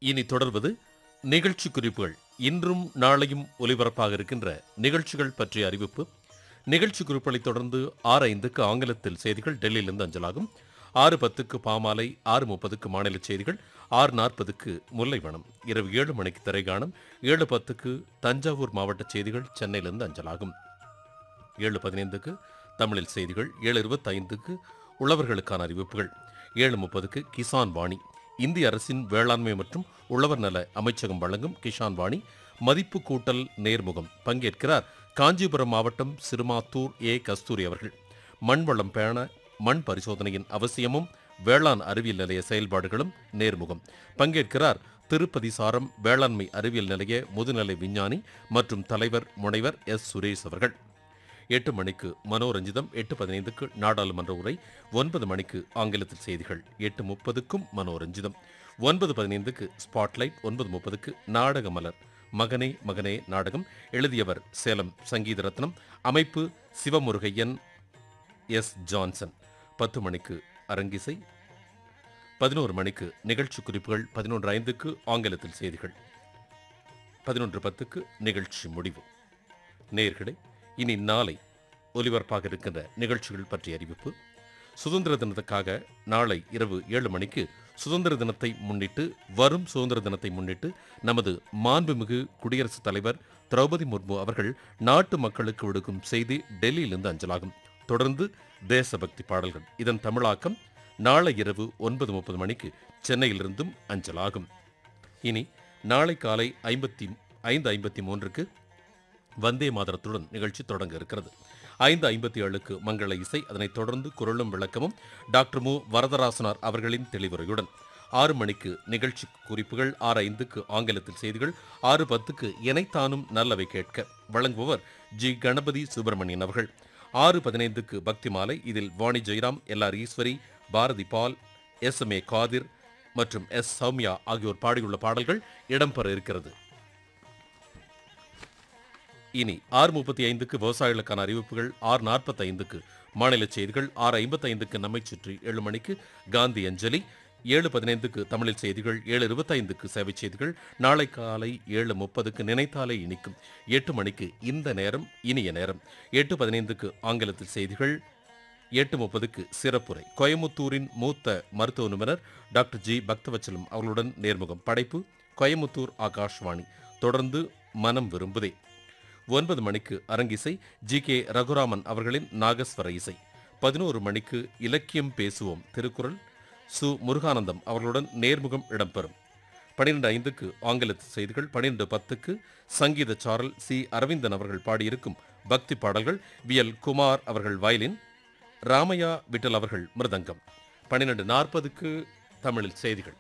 இனி தொடர்வது நிகழ்ச்சி குறிப்புகள் இன்றும் நாளையும் ஒலிபரப்பாக இருக்கின்ற நிகழ்ச்சிகள் பற்றிய அறிவிப்பு நிகழ்ச்சி குறிப்புகளை தொடர்ந்து ஆறு ஐந்துக்கு ஆங்கிலத்தில் செய்திகள் டெல்லியிலிருந்து அஞ்சலாகும் ஆறு பத்துக்கு பாமாலை ஆறு முப்பதுக்கு மாநில செய்திகள் ஆறு நாற்பதுக்கு முல்லைவனம் இரவு ஏழு மணிக்கு திரைகாணம் ஏழு பத்துக்கு தஞ்சாவூர் மாவட்ட செய்திகள் சென்னையிலிருந்து அஞ்சலாகும் ஏழு பதினைந்துக்கு தமிழில் செய்திகள் ஏழு இருபத்தைந்துக்கு உழவர்களுக்கான அறிவிப்புகள் ஏழு முப்பதுக்கு கிசான் வாணி இந்திய அரசின் வேளாண்மை மற்றும் உழவர் நல அமைச்சகம் வழங்கும் கிஷான் வாணி மதிப்பு கூட்டல் நேர்முகம் பங்கேற்கிறார் காஞ்சிபுரம் மாவட்டம் சிறுமாத்தூர் ஏ கஸ்தூரி அவர்கள் மண் வளம் பேண மண் பரிசோதனையின் அவசியமும் வேளாண் அறிவியல் நிலைய செயல்பாடுகளும் நேர்முகம் பங்கேற்கிறார் திருப்பதி சாரம் வேளாண்மை அறிவியல் நிலைய முதுநிலை விஞ்ஞானி மற்றும் தலைவர் முனைவர் எஸ் சுரேஷ் அவர்கள் எட்டு மணிக்கு மனோரஞ்சிதம் எட்டு பதினைந்துக்கு நாடாளுமன்ற உரை ஒன்பது மணிக்கு ஆங்கிலத்தில் செய்திகள் எட்டு முப்பதுக்கும் மனோரஞ்சிதம் ஒன்பது பதினைந்துக்கு ஸ்பாட்லைட் ஒன்பது முப்பதுக்கு நாடக மலர் மகனே மகனே நாடகம் எழுதியவர் சேலம் சங்கீத ரத்னம் அமைப்பு சிவமுருகையன் எஸ் ஜான்சன் பத்து மணிக்கு அரங்கிசை பதினோரு மணிக்கு நிகழ்ச்சி குறிப்புகள் பதினொன்று ஐந்துக்கு ஆங்கிலத்தில் செய்திகள் பதினொன்று பத்துக்கு நிகழ்ச்சி முடிவு நேர்களே இனி நாளை ஒலிபரப்பாக இருக்கின்ற நிகழ்ச்சிகள் பற்றிய அறிவிப்பு சுதந்திர தினத்துக்காக நாளை இரவு ஏழு மணிக்கு சுதந்திர தினத்தை முன்னிட்டு வரும் சுதந்திர தினத்தை முன்னிட்டு நமது மாண்புமிகு குடியரசுத் தலைவர் திரௌபதி முர்மு அவர்கள் நாட்டு மக்களுக்கு விடுக்கும் செய்தி டெல்லியிலிருந்து அஞ்சலாகும் தொடர்ந்து தேசபக்தி பாடல்கள் இதன் தமிழாக்கம் நாளை இரவு ஒன்பது முப்பது மணிக்கு சென்னையிலிருந்தும் அஞ்சலாகும் இனி நாளை காலை ஐம்பத்தி ஐந்து ஐம்பத்தி மூன்றுக்கு வந்தே மாதரத்துடன் நிகழ்ச்சி தொடங்க இருக்கிறது ஐந்து ஐம்பத்தி ஏழுக்கு மங்கள இசை அதனைத் தொடர்ந்து குரலும் விளக்கமும் டாக்டர் மு வரதராசனார் அவர்களின் தெளிவுரையுடன் ஆறு மணிக்கு நிகழ்ச்சி குறிப்புகள் ஆறு ஐந்துக்கு ஆங்கிலத்தில் செய்திகள் ஆறு பத்துக்கு இணைத்தானும் நல்லவை கேட்க வழங்குபவர் ஜி கணபதி சுப்பிரமணியன் அவர்கள் ஆறு பதினைந்துக்கு பக்தி மாலை இதில் Vani Jayaram L R Eswari Bharathi Paul S M A Kadir மற்றும் எஸ் சௌமியா ஆகியோர் பாடியுள்ள பாடல்கள் இடம்பெற இருக்கிறது இனி ஆறு முப்பத்தி ஐந்துக்கு விவசாயிகளுக்கான அறிவிப்புகள் ஆறு நாற்பத்தி ஐந்துக்கு மாநில செய்திகள் ஆறு ஐம்பத்தி ஐந்துக்கு நம்மை சுற்றி ஏழு மணிக்கு காந்தி அஞ்சலி ஏழு பதினைந்துக்கு தமிழில் செய்திகள் ஏழு இருபத்தைந்துக்கு சேவை செய்திகள் நாளை காலை ஏழு முப்பதுக்கு நினைத்தாலே இனிக்கும் எட்டு மணிக்கு இந்த நேரம் இனிய நேரம் எட்டு பதினைந்துக்கு ஆங்கிலத்தில் செய்திகள் எட்டு முப்பதுக்கு சிறப்புரை கோயமுத்தூரின் மூத்த மருத்துவ நிபுணர் டாக்டர் ஜி பக்தவச்சலம் அவர்களுடன் நேர்முகம் படைப்பு கோயமுத்தூர் ஆகாஷ்வாணி தொடர்ந்து மனம் விரும்புதே ஒன்பது மணிக்கு அரங்கிசை ஜி கே ரகுராமன் அவர்களின் நாகஸ்வர இசை பதினோரு மணிக்கு இலக்கியம் பேசுவோம் திருக்குறள் சு முருகானந்தம் அவர்களுடன் நேர்முகம் இடம்பெறும் பன்னிரண்டு ஐந்துக்கு ஆங்கில செய்திகள் பன்னிரண்டு பத்துக்கு சங்கீத சாரல் சி அரவிந்தன் அவர்கள் பாடியிருக்கும் பக்தி பாடல்கள் வி எல் குமார் அவர்கள் வயலின் ராமையா விட்டல் அவர்கள் மிருதங்கம் பன்னிரண்டு நாற்பதுக்கு தமிழில் செய்திகள்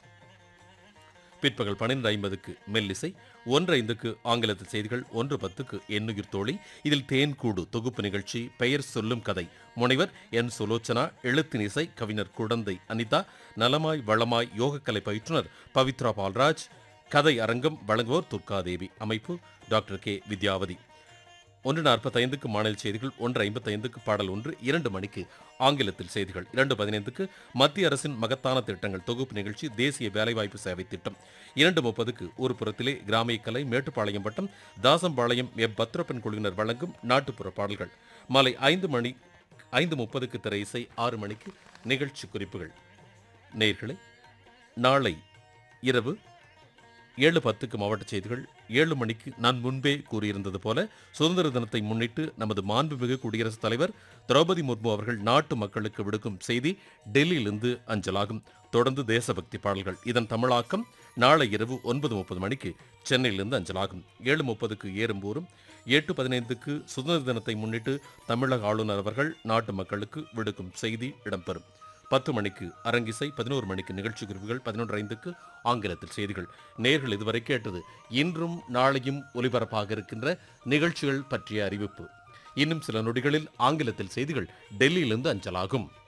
பிற்பகல் பன்னிரண்டு ஐம்பதுக்கு மெல்லிசை ஒன்று ஐந்துக்கு ஆங்கிலத்தில் செய்திகள் ஒன்று பத்துக்கு எண்ணுயிர் தோழி இதில் தேன்கூடு தொகுப்பு நிகழ்ச்சி பெயர் சொல்லும் கதை முனைவர் என் சுலோச்சனா எழுத்தின் இசை கவிஞர் குடந்தை அனிதா நலமாய் வளமாய் யோகக்கலை பயிற்றுனர் பவித்ரா பால்ராஜ் கதை அரங்கம் வழங்குவோர் துர்காதேவி அமைப்பு டாக்டர் கே வித்யாவதி ஒன்று நாற்பத்தைந்துக்கு மாநில செய்திகள் ஒன்று ஐம்பத்தைந்துக்கு பாடல் ஒன்று இரண்டு மணிக்கு ஆங்கிலத்தில் செய்திகள் இரண்டு பதினைந்துக்கு மத்திய அரசின் மகத்தான திட்டங்கள் தொகுப்பு நிகழ்ச்சி தேசிய வேலைவாய்ப்பு சேவை திட்டம் இரண்டு முப்பதுக்கு ஒரு புறத்திலே கிராமிய கலை மேட்டுப்பாளையம் வட்டம் தாசம்பாளையம் எப் பத்ரப்பன் குழுவினர் வழங்கும் நாட்டுப்புற பாடல்கள் மாலை ஐந்து மணி ஐந்து முப்பதுக்கு திரை இசை ஆறு மணிக்கு நிகழ்ச்சி குறிப்புகள் நேயர்களே நாளை இரவு ஏழு பத்துக்கு மாவட்ட செய்திகள் ஏழு மணிக்கு நான் முன்பே கூறியிருந்தது போல சுதந்திர தினத்தை முன்னிட்டு நமது மாண்புமிகு குடியரசுத் தலைவர் திரௌபதி முர்மு அவர்கள் நாட்டு மக்களுக்கு விடுக்கும் செய்தி டெல்லியிலிருந்து அஞ்சலாகும் தொடர்ந்து தேசபக்தி பாடல்கள் இதன் தமிழாக்கம் நாளை இரவு ஒன்பது முப்பது மணிக்கு சென்னையிலிருந்து அஞ்சலாகும் ஏழு முப்பதுக்கு ஏறும்போரும் எட்டு பதினைந்துக்கு சுதந்திர தினத்தை முன்னிட்டு தமிழக ஆளுநர் அவர்கள் நாட்டு மக்களுக்கு விடுக்கும் செய்தி இடம்பெறும் பத்து மணிக்கு அரங்கிசை பதினோரு மணிக்கு நிகழ்ச்சி குறிப்புகள் பதினொன்று ஐந்துக்கு ஆங்கிலத்தில் செய்திகள் நேர்கள் இதுவரை கேட்டது இன்றும் நாளையும் ஒலிபரப்பாக இருக்கின்ற நிகழ்ச்சிகள் பற்றிய அறிவிப்பு இன்னும் சில நொடிகளில் ஆங்கிலத்தில் செய்திகள் டெல்லியிலிருந்து அஞ்சலாகும்